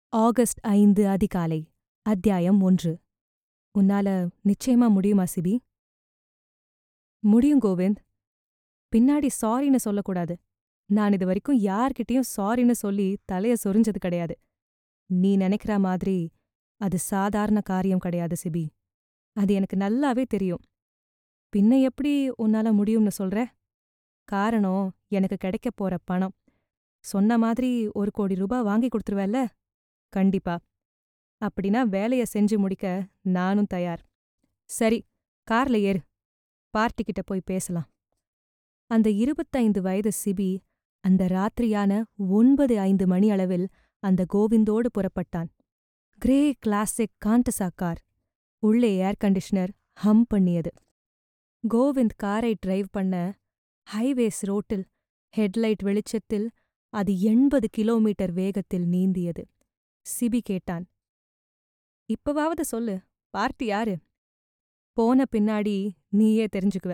August ஐந்து அதிகாலை அத்தியாயம் ஒன்று உன்னால நிச்சயமா முடியுமா சிபி முடியும் கோவிந்த் பின்னாடி சாரின்னு சொல்லக்கூடாது நான் இது வரைக்கும் யார்கிட்டயும் சாரின்னு சொல்லி தலைய சொரிஞ்சது கிடையாது நீ நினைக்கிற மாதிரி அது சாதாரண காரியம் கிடையாது சிபி அது எனக்கு நல்லாவே தெரியும் பின்ன எப்படி உன்னால முடியும்னு சொல்ற காரணம் எனக்கு கிடைக்கப் போற பணம் சொன்ன மாதிரி ஒரு கோடி ரூபாய் வாங்கி கொடுத்துருவேல்ல கண்டிப்பா அப்படின்னா வேலைய செஞ்சு முடிக்க நானும் தயார் சரி கார்ல ஏறு பார்ட்டிகிட்ட போய் பேசலாம் அந்த இருபத்தைந்து வயது சிபி அந்த ராத்திரியான ஒன்பது ஐந்து மணி அளவில் அந்த கோவிந்தோடு புறப்பட்டான் கிரே கிளாசிக் காண்டசா கார் உள்ளே ஏர் கண்டிஷனர் ஹம் பண்ணியது கோவிந்த் காரை டிரைவ் பண்ண ஹைவேஸ் ரோட்டில் ஹெட்லைட் வெளிச்சத்தில் அது எண்பது கிலோமீட்டர் வேகத்தில் நீந்தியது சிபி கேட்டான் இப்பவாவது சொல்லு பார்ட்டி யாரு போன பின்னாடி நீயே தெரிஞ்சுக்குவ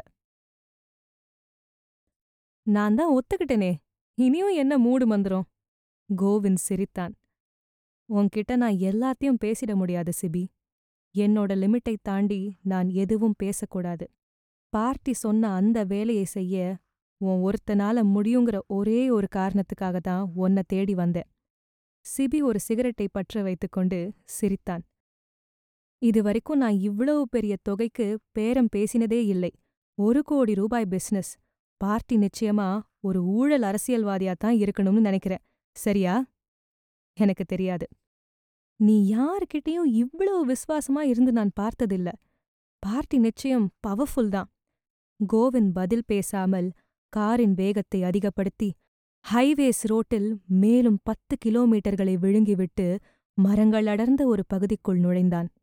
நான் தான் ஒத்துக்கிட்டேனே இனியும் என்ன மூடு மந்திரம் கோவிந்த் சிரித்தான் உன்கிட்ட நான் எல்லாத்தையும் பேசிட முடியாது சிபி என்னோட லிமிட்டை தாண்டி நான் எதுவும் பேசக்கூடாது பார்ட்டி சொன்ன அந்த வேலையை செய்ய உன் ஒருத்தனால முடியுங்கிற ஒரே ஒரு காரணத்துக்காக தான் உன்னை தேடி வந்தேன் சிபி ஒரு சிகரெட்டை பற்ற வைத்துக்கொண்டு சிரித்தான் இதுவரைக்கும் நான் இவ்வளவு பெரிய தொகைக்கு பேரம் பேசினதே இல்லை ஒரு கோடி ரூபாய் பிசினஸ் பார்ட்டி நிச்சயமா ஒரு ஊழல் அரசியல்வாதியா தான் இருக்கணும்னு நினைக்கிறேன் சரியா எனக்கு தெரியாது நீ யார்கிட்டயும் இவ்வளவு விசுவாசமா இருந்து நான் பார்த்ததில்ல பார்ட்டி நிச்சயம் பவர்ஃபுல் தான் கோவிந்த் பதில் பேசாமல் காரின் வேகத்தை அதிகப்படுத்தி ஹைவேஸ் ரோட்டில் மேலும் பத்து கிலோமீட்டர்களை விழுங்கிவிட்டு மரங்கள் அடர்ந்த ஒரு பகுதிக்குள் நுழைந்தான்